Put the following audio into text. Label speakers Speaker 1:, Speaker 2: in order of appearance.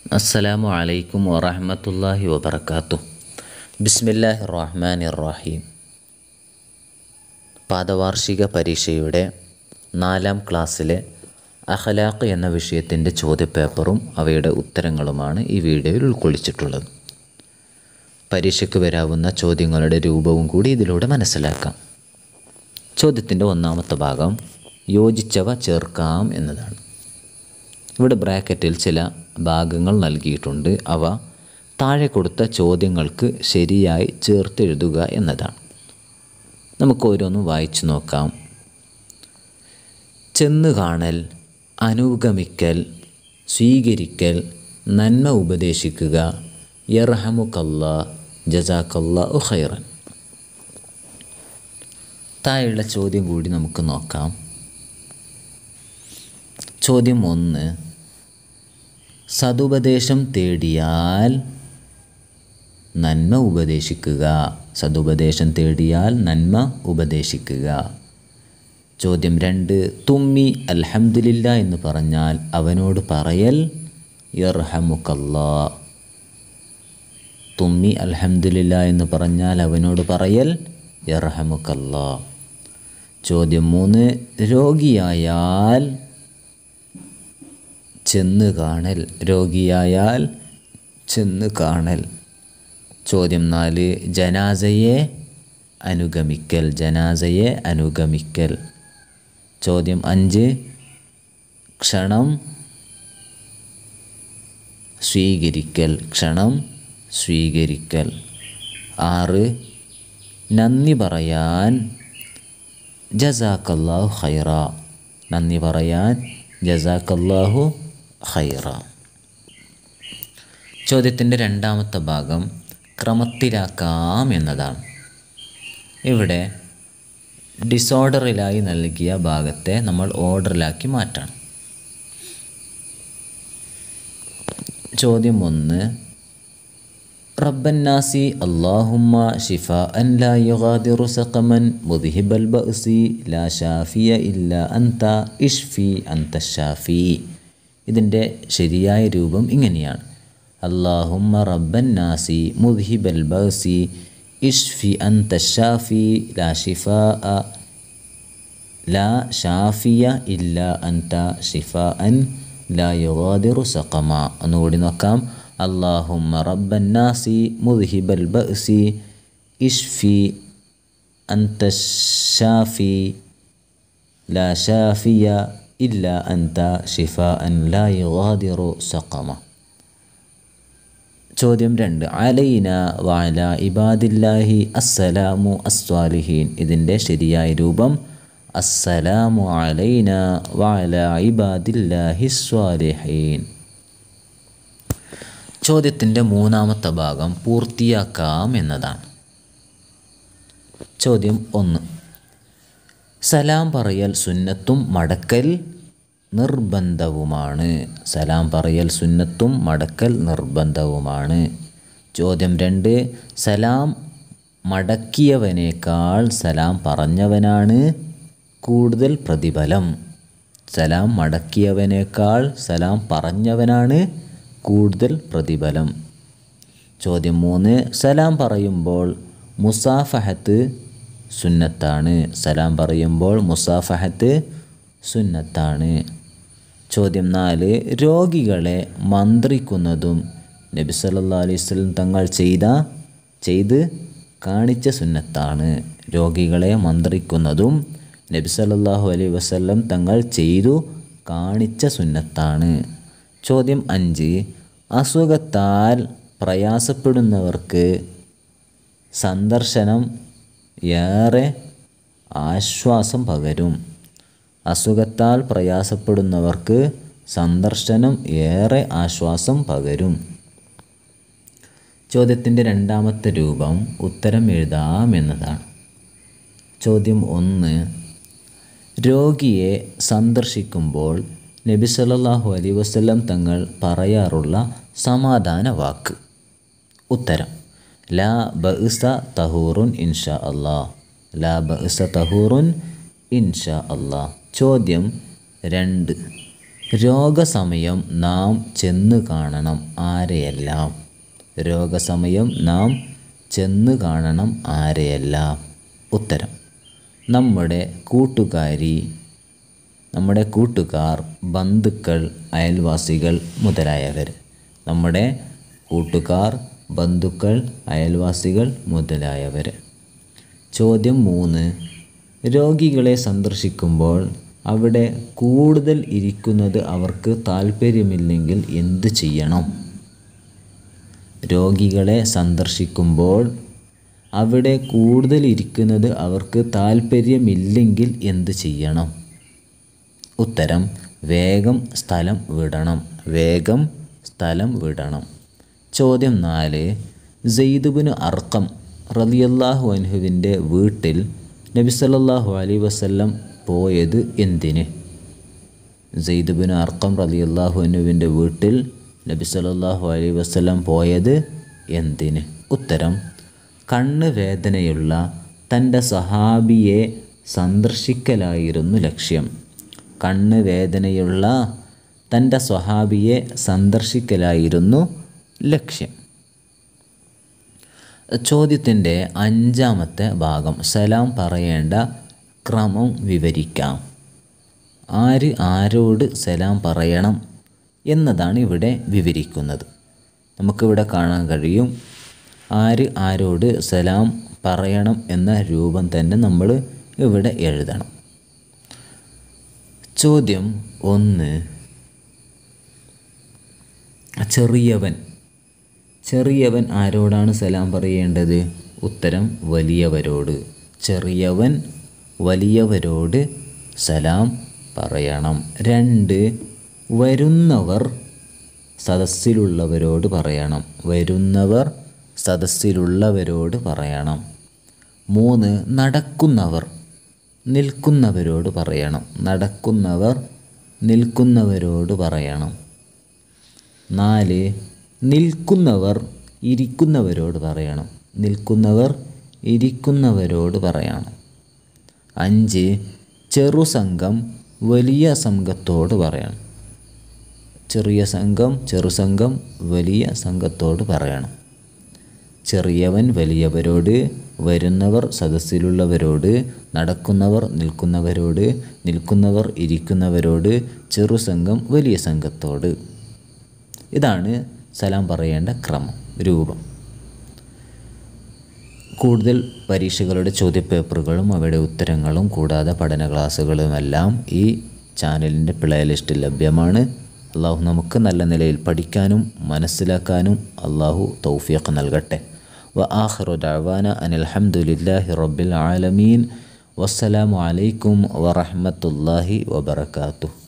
Speaker 1: അസ്സലാമു അലൈക്കും വറഹമത്തല്ലാഹി വബർക്കാത്തു ബിസ്മില്ലാഹി റഹ്മാൻ റഹീം പാദവാർഷിക പരീക്ഷയുടെ നാലാം ക്ലാസ്സിലെ അഖലാഖ് എന്ന വിഷയത്തിൻ്റെ ചോദ്യപേപ്പറും അവയുടെ ഉത്തരങ്ങളുമാണ് ഈ വീഡിയോയിൽ ഉൾക്കൊള്ളിച്ചിട്ടുള്ളത് പരീക്ഷയ്ക്ക് വരാവുന്ന ചോദ്യങ്ങളുടെ രൂപവും കൂടി ഇതിലൂടെ മനസ്സിലാക്കാം ചോദ്യത്തിൻ്റെ ഒന്നാമത്തെ ഭാഗം യോജിച്ചവ ചേർക്കാം എന്നതാണ് ഇവിടെ ബ്രാക്കറ്റിൽ ചില ഭാഗങ്ങൾ നൽകിയിട്ടുണ്ട് അവ താഴെ കൊടുത്ത ചോദ്യങ്ങൾക്ക് ശരിയായി ചേർത്തെഴുതുക എന്നതാണ് നമുക്ക് ഓരോന്നും വായിച്ചു നോക്കാം ചെന്ന് കാണൽ അനുഗമിക്കൽ സ്വീകരിക്കൽ നന്മ ഉപദേശിക്കുക യർഹമുക്കല്ല ജസാക്കല്ല ഉഖൈറൻ താഴെയുള്ള ചോദ്യം കൂടി നമുക്ക് നോക്കാം ചോദ്യം ഒന്ന് സതുപദേശം തേടിയാൽ നന്മ ഉപദേശിക്കുക സതുപദേശം തേടിയാൽ നന്മ ഉപദേശിക്കുക ചോദ്യം രണ്ട് തുമ്മി അൽഹംദുലില്ല എന്ന് പറഞ്ഞാൽ അവനോട് പറയൽ യർഹമുക്കല്ലാ തുമ്മി അൽഹംദുലില്ല എന്ന് പറഞ്ഞാൽ അവനോട് പറയൽ യർഹമുക്കല്ലാ ചോദ്യം മൂന്ന് രോഗിയായാൽ ചെന്ന് കാണൽ രോഗിയായാൽ ചെന്ന് കാണൽ ചോദ്യം നാല് ജനാസയെ അനുഗമിക്കൽ ജനാസയെ അനുഗമിക്കൽ ചോദ്യം അഞ്ച് ക്ഷണം സ്വീകരിക്കൽ ക്ഷണം സ്വീകരിക്കൽ ആറ് നന്ദി പറയാൻ ജസാക്കല്ലാഹു ഖൈറ നന്ദി പറയാൻ ജസാക്കല്ലാഹു ഖൈറ ചോദ്യത്തിൻ്റെ രണ്ടാമത്തെ ഭാഗം ക്രമത്തിലാക്കാം എന്നതാണ് ഇവിടെ ഡിസോർഡറിലായി നൽകിയ ഭാഗത്തെ നമ്മൾ ഓർഡറിലാക്കി മാറ്റണം ചോദ്യം ഒന്ന് റബ്ബന്നാസി അള്ളാഹുമ്മ ഷിഫ അൻ ലാ യുഗാദിറു സഖമൻ മുദ്ഹിബൽ ബഅസി ലാ ഷാഫിയ ഇല്ല അന്ത ഇഷ്ഫി അന്ത ഷാഫി ഇതിൻ്റെ ശരിയായ രൂപം ഇങ്ങനെയാണ് അള്ളാഹുമ്മ റബ്ബന്നാസി മുദ്ഹിബൽ ബഅസി ഇഷ്ഫി അന്ത ഷാഫി ലാ ഷിഫ ലാ ഷാഫിയ ഇല്ല അന്ത ഷിഫ അൻ ലാ യുഗാദിറു സഖമ ഒന്നുകൂടി നോക്കാം اللهم رب الناس مذهب البأس اشفي أنت الشافي لا شافي إلا أنت شفاء لا يغادر سقما ചോദ്യം രണ്ട് അലൈന വാല ഇബാദില്ലാഹി അസ്സലാമു അസ്വാലിഹീൻ ഇതിൻ്റെ ശരിയായ രൂപം അസ്സലാമു അലൈന വാല ഇബാദില്ലാഹി സ്വാലിഹീൻ ചോദ്യത്തിൻ്റെ മൂന്നാമത്തെ ഭാഗം പൂർത്തിയാക്കാം എന്നതാണ് ചോദ്യം ഒന്ന് സലാം പറയൽ സുന്നത്തും മടക്കൽ നിർബന്ധവുമാണ് സലാം പറയൽ സുന്നത്തും മടക്കൽ നിർബന്ധവുമാണ് ചോദ്യം രണ്ട് സലാം മടക്കിയവനേക്കാൾ സലാം പറഞ്ഞവനാണ് കൂടുതൽ പ്രതിഫലം സലാം മടക്കിയവനേക്കാൾ സലാം പറഞ്ഞവനാണ് കൂടുതൽ പ്രതിഫലം ചോദ്യം മൂന്ന് സലാം പറയുമ്പോൾ മുസാഫഹത്ത് സുന്നത്താണ് സലാം പറയുമ്പോൾ മുസാഫഹത്ത് സുന്നത്താണ് ചോദ്യം നാല് രോഗികളെ മന്ത്രിക്കുന്നതും നബി സല്ലാ അലൈഹി സ്വലം തങ്ങൾ ചെയ്ത ചെയ്ത് കാണിച്ച സുന്നത്താണ് രോഗികളെ മന്ത്രിക്കുന്നതും നബി സല്ലാഹു അലൈഹി വസല്ലം തങ്ങൾ ചെയ്തു കാണിച്ച സുന്നത്താണ് ചോദ്യം അഞ്ച് അസുഖത്താൽ പ്രയാസപ്പെടുന്നവർക്ക് സന്ദർശനം ഏറെ ആശ്വാസം പകരും അസുഖത്താൽ പ്രയാസപ്പെടുന്നവർക്ക് സന്ദർശനം ഏറെ ആശ്വാസം പകരും ചോദ്യത്തിൻ്റെ രണ്ടാമത്തെ രൂപം ഉത്തരം എഴുതാം എന്നതാണ് ചോദ്യം ഒന്ന് രോഗിയെ സന്ദർശിക്കുമ്പോൾ നബി സല്ലല്ലാഹു അലൈ വസല്ലം തങ്ങൾ പറയാറുള്ള സമാധാന വാക്ക് ഉത്തരം ലാ ബഅസ തഹൂറുൻ ഇൻഷാ അല്ലാ ലാ ബഅസ തഹൂറുൻ ഇൻഷാ അല്ലാ ചോദ്യം രണ്ട് രോഗസമയം നാം ചെന്ന് കാണണം ആരെയെല്ലാം രോഗസമയം നാം ചെന്ന് കാണണം ആരെയെല്ലാം ഉത്തരം നമ്മുടെ കൂട്ടുകാരി നമ്മുടെ കൂട്ടുകാർ ബന്ധുക്കൾ അയൽവാസികൾ മുതലായവർ നമ്മുടെ കൂട്ടുകാർ ബന്ധുക്കൾ അയൽവാസികൾ മുതലായവർ ചോദ്യം മൂന്ന് രോഗികളെ സന്ദർശിക്കുമ്പോൾ അവിടെ കൂടുതൽ ഇരിക്കുന്നത് അവർക്ക് താല്പര്യമില്ലെങ്കിൽ എന്ത് ചെയ്യണം രോഗികളെ സന്ദർശിക്കുമ്പോൾ അവിടെ കൂടുതൽ ഇരിക്കുന്നത് അവർക്ക് താല്പര്യമില്ലെങ്കിൽ എന്ത് ചെയ്യണം ഉത്തരം വേഗം സ്ഥലം വിടണം വേഗം സ്ഥലം വിടണം ചോദ്യം നാല് സെയ്ദുബിന് അർക്കം റലിയല്ലാഹു അൻഹുവിൻ്റെ വീട്ടിൽ നബി സല്ലല്ലാഹു അലൈഹി വസല്ലം പോയത് എന്തിന് സെയ്ദുബിന് അർക്കം റലിയല്ലാഹു അൻഹുവിൻ്റെ വീട്ടിൽ നബി സല്ലല്ലാഹു അലൈഹി വസല്ലം പോയത് എന്തിന് ഉത്തരം കണ്ണ് വേദനയുള്ള തൻ്റെ സഹാബിയെ സന്ദർശിക്കലായിരുന്നു ലക്ഷ്യം കണ്ണ് വേദനയുള്ള തൻ്റെ സ്വഹാബിയെ സന്ദർശിക്കലായിരുന്നു ലക്ഷ്യം ചോദ്യത്തിൻ്റെ അഞ്ചാമത്തെ ഭാഗം സലാം പറയേണ്ട ക്രമം വിവരിക്കാം ആര് ആരോട് സലാം പറയണം എന്നതാണ് ഇവിടെ വിവരിക്കുന്നത് നമുക്കിവിടെ കാണാൻ കഴിയും ആര് ആരോട് സലാം പറയണം എന്ന രൂപം തന്നെ നമ്മൾ ഇവിടെ എഴുതണം ചോദ്യം ഒന്ന് ചെറിയവൻ ചെറിയവൻ ആരോടാണ് സലാം പറയേണ്ടത് ഉത്തരം വലിയവരോട് ചെറിയവൻ വലിയവരോട് സലാം പറയണം രണ്ട് വരുന്നവർ സദസ്സിലുള്ളവരോട് പറയണം വരുന്നവർ സദസ്സിലുള്ളവരോട് പറയണം മൂന്ന് നടക്കുന്നവർ നിൽക്കുന്നവരോട് പറയണം നടക്കുന്നവർ നിൽക്കുന്നവരോട് പറയണം നാല് നിൽക്കുന്നവർ ഇരിക്കുന്നവരോട് പറയണം നിൽക്കുന്നവർ ഇരിക്കുന്നവരോട് പറയണം അഞ്ച് ചെറുസംഘം വലിയ സംഘത്തോട് പറയണം ചെറിയ സംഘം ചെറുസംഘം വലിയ സംഘത്തോട് പറയണം ചെറിയവൻ വലിയവരോട് വരുന്നവർ സദസ്സിലുള്ളവരോട് നടക്കുന്നവർ നിൽക്കുന്നവരോട് നിൽക്കുന്നവർ ഇരിക്കുന്നവരോട് ചെറുസംഘം വലിയ സംഘത്തോട് ഇതാണ് സലാം പറയേണ്ട ക്രമം രൂപം കൂടുതൽ പരീക്ഷകളുടെ ചോദ്യപേപ്പറുകളും അവയുടെ ഉത്തരങ്ങളും കൂടാതെ പഠന ക്ലാസ്സുകളുമെല്ലാം ഈ ചാനലിൻ്റെ പ്ലേലിസ്റ്റിൽ ലഭ്യമാണ് അള്ളാഹു നമുക്ക് നല്ല നിലയിൽ പഠിക്കാനും മനസ്സിലാക്കാനും അള്ളാഹു തൗഫീഖ് നൽകട്ടെ വ ആഖിറു ദഅവാന അനിൽ ഹംദുലില്ലാഹി റബ്ബിൽ ആലമീൻ വസ്സലാമു അലൈക്കും വറഹ്മത്തുള്ളാഹി വബറകാതുഹു